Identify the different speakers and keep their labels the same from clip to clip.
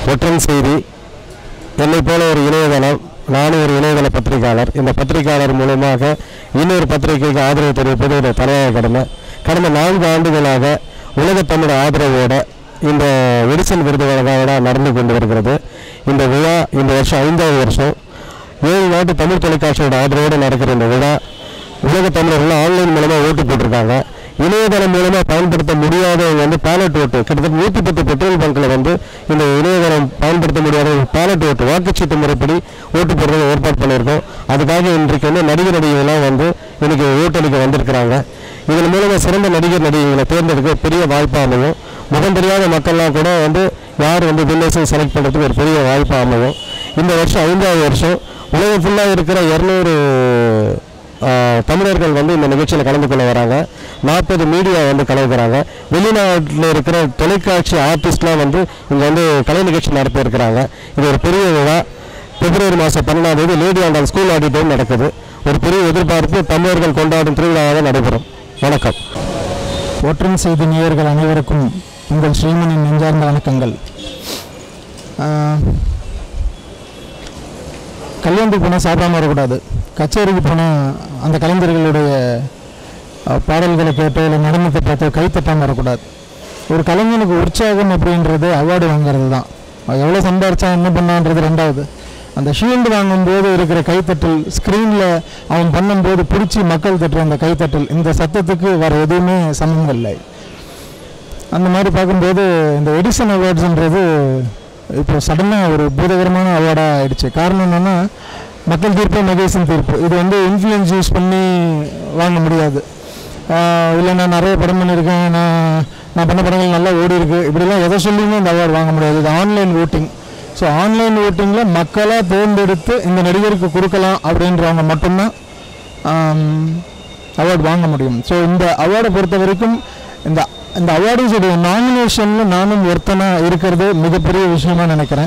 Speaker 1: ஒற்றன் செய்தி என்னை போல ஒரு இணையதளம் நானும் ஒரு இணையதள பத்திரிகையாளர் இந்த பத்திரிகையாளர் மூலமாக இன்னொரு பத்திரிகைக்கு ஆதரவு தெரிவிப்பது ஒரு தலையாய கடமை கடந்த நான்கு ஆண்டுகளாக உலகத் தமிழ் ஆதரவோட இந்த எடிசன் விருது வழங்க விழா நடந்து கொண்டு வருகிறது இந்த விழா இந்த வருஷம் ஐந்தாவது வருஷம் ஏழு நாட்டு தமிழ் தொலைக்காட்சியோட ஆதரவோடு நடக்கிற இந்த விழா உலக தமிழர்கள் ஆன்லைன் மூலமாக ஓட்டு போட்டிருக்காங்க இணையதளம் மூலமாக பயன்படுத்த முடியாதவங்க வந்து பேலட் ஓட்டு கிட்டத்தட்ட நூற்றி பத்து பெட்ரோல் பங்க்கில் வந்து இந்த இணையதளம் பயன்படுத்த முடியாத பேலட் ஓட்டு வாக்குச்சீட்டு முறைப்படி ஓட்டு போடுறது ஏற்பாடு பண்ணியிருக்கோம் அதுக்காக இன்றைக்கு வந்து நடிகர் நடிகைகள்லாம் வந்து இன்னைக்கு ஓட்டளிக்க வந்திருக்கிறாங்க இதன் மூலமாக சிறந்த நடிகர் நடிகைகளை தேர்ந்தெடுக்க பெரிய வாய்ப்பாக அமையும் முகம் தெரியாத மக்கள்லாம் கூட வந்து யார் வந்து வின்னர்ஸை செலக்ட் பண்ணுறதுக்கு ஒரு பெரிய வாய்ப்பாக அமையும் இந்த வருஷம் ஐந்தாவது வருஷம் உலகம் ஃபுல்லாக இருக்கிற இரநூறு தமிழர்கள் வந்து இந்த நிகழ்ச்சியில் கலந்து கொள்ள வராங்க நாற்பது மீடியா வந்து கலந்துக்கிறாங்க வெளிநாட்டில் இருக்கிற தொலைக்காட்சி ஆர்டிஸ்ட்லாம் வந்து இங்கே வந்து கலை நிகழ்ச்சி நடத்த இருக்கிறாங்க இது ஒரு பெரிய விழா பிப்ரவரி மாதம் பன்னெண்டாம் தேதி லேடி ஆண்டால் ஸ்கூல் ஆடிட்டோம் நடக்குது ஒரு பெரிய எதிர்பார்ப்பு தமிழர்கள் கொண்டாடும் திருவிழாவாக நடைபெறும் வணக்கம்
Speaker 2: ஒற்றன் செய்தி நேயர்கள் அனைவருக்கும் உங்கள் ஸ்ரீமனின் நெஞ்சார்ந்த வணக்கங்கள் ஆஹ், கல்யாணத்துக்கு போனால் சாப்பிடாம வரக்கூடாது கச்சேரிக்கு போனால் அந்த கலைஞர்களுடைய ஆஹ், பாடல்களை கேட்டோ இல்லை நடனத்தை பார்த்தோ கை தட்டாமல் வரக்கூடாது ஒரு கலைஞனுக்கு உற்சாகம் அப்படின்றது அவார்டு வாங்குறது தான் அவன் எவ்வளோ சம்பாரிச்சா என்ன பண்ணான்றது ரெண்டாவது அந்த ஷீல்டு வாங்கும்போது இருக்கிற கைத்தட்டல் ஸ்க்ரீனில் அவன் பண்ணும்போது பிடிச்சி மக்கள் தட்டுற அந்த கைத்தட்டல் இந்த சத்தத்துக்கு வேறு எதுவுமே சமம் இல்லை அந்த மாதிரி பார்க்கும்போது இந்த எடிசன் அவார்ட்ஸ்ன்றது இப்போ சடனாக ஒரு பூதகரமான அவார்டாக ஆயிடுச்சு காரணம் என்னென்னா மக்கள் தீர்ப்பு மகேசன் தீர்ப்பு இது வந்து இன்ஃப்ளூயன்ஸ் யூஸ் பண்ணி வாங்க முடியாது ஆஹ் இல்லை நான் நிறைய படம் பண்ணியிருக்கேன் நான் நான் பண்ண படங்கள் நல்லா ஓடி இருக்கு இப்படிலாம் எதை சொல்லியுமே இந்த அவார்டு வாங்க முடியாது இது ஆன்லைன் ஓட்டிங் ஸோ ஆன்லைன் ஓட்டிங்கில் மக்களாக தேர்ந்தெடுத்து இந்த நடிகருக்கு கொடுக்கலாம் அப்படின்றவங்க மட்டும்தான் அவார்டு வாங்க முடியும் ஸோ இந்த அவார்டை பொறுத்த வரைக்கும் இந்த இந்த அவார்டுஸுடைய நாமினேஷனில் நானும் ஒருத்தனாக இருக்கிறது மிகப்பெரிய விஷயமா நினைக்கிறேன்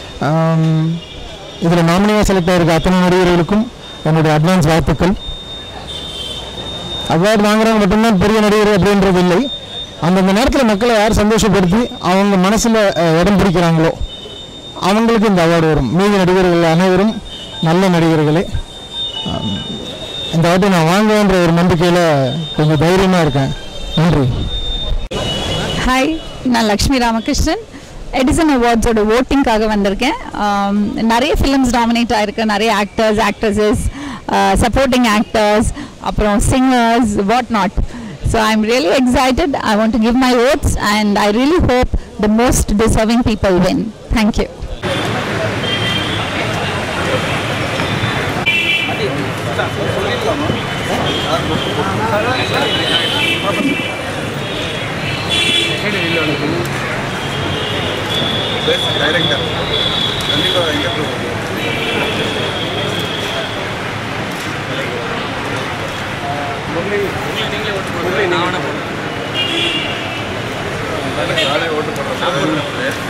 Speaker 2: இதில் நாமினியாக செலக்ட் ஆகிருக்க அத்தனை நடிகர்களுக்கும் என்னுடைய அட்வான்ஸ் வாழ்த்துக்கள் அவார்டு வாங்குறவங்க மட்டும்தான் பெரிய நடிகர் அப்படின்றது இல்லை அந்தந்த நேரத்தில் மக்களை யார் சந்தோஷப்படுத்தி அவங்க மனசில் இடம் பிடிக்கிறாங்களோ அவங்களுக்கு இந்த அவார்டு வரும் மீதி நடிகர்கள் அனைவரும் நல்ல நடிகர்களே ஆம், இந்த வாட்டி நான் வாங்குவேன்ற ஒரு நம்பிக்கையில் கொஞ்சம் தைரியமாக இருக்கேன் நன்றி
Speaker 3: ஹாய் நான் லக்ஷ்மி ராமகிருஷ்ணன் எடிசன் அவார்ட்ஸோட ஓட்டிங்காக வந்திருக்கேன் ஆம், நிறைய ஃபிலிம்ஸ் டாமினேட் ஆயிருக்கு நிறைய ஆக்டர்ஸ் ஆக்ட்ரஸஸ் சப்போர்ட்டிங் ஆக்டர்ஸ் அப்புறம் singers what not so I am really excited I want to give my votes and I really hope the most deserving people win thank you
Speaker 4: director கண்டிப்பாக எங்கே நானே ஓட்டு போடுறேன்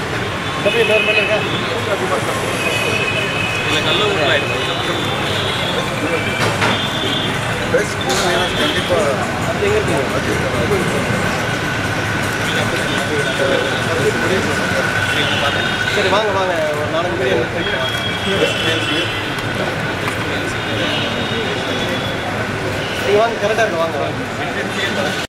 Speaker 4: best கண்டிப்பாக
Speaker 5: சரி வாங்க வாங்க ஒரு நாலஞ்சு பேர் நீங்கள் வாங்க கரெக்டாக இருக்கு வாங்க வாங்க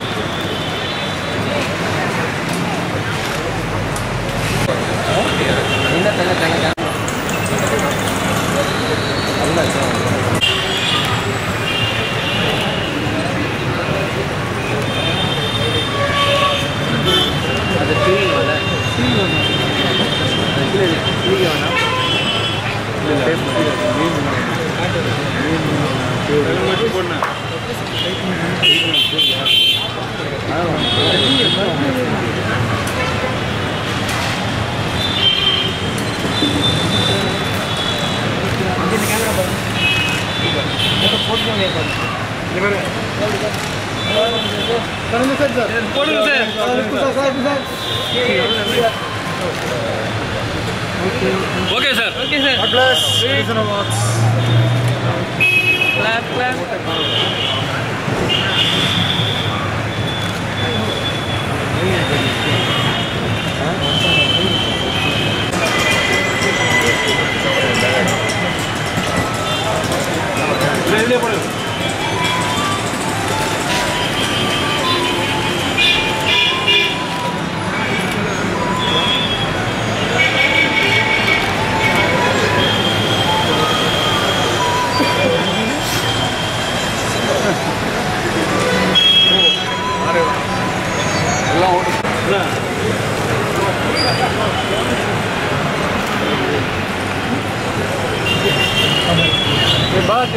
Speaker 6: okay sir okay sir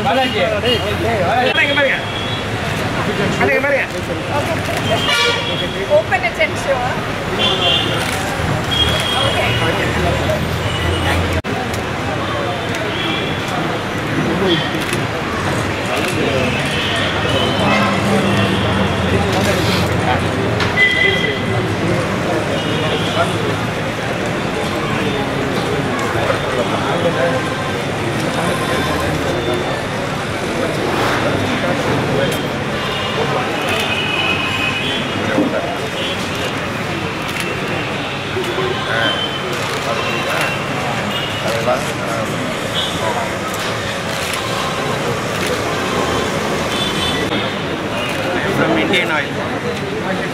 Speaker 3: Open it and show.
Speaker 4: From Indian oil.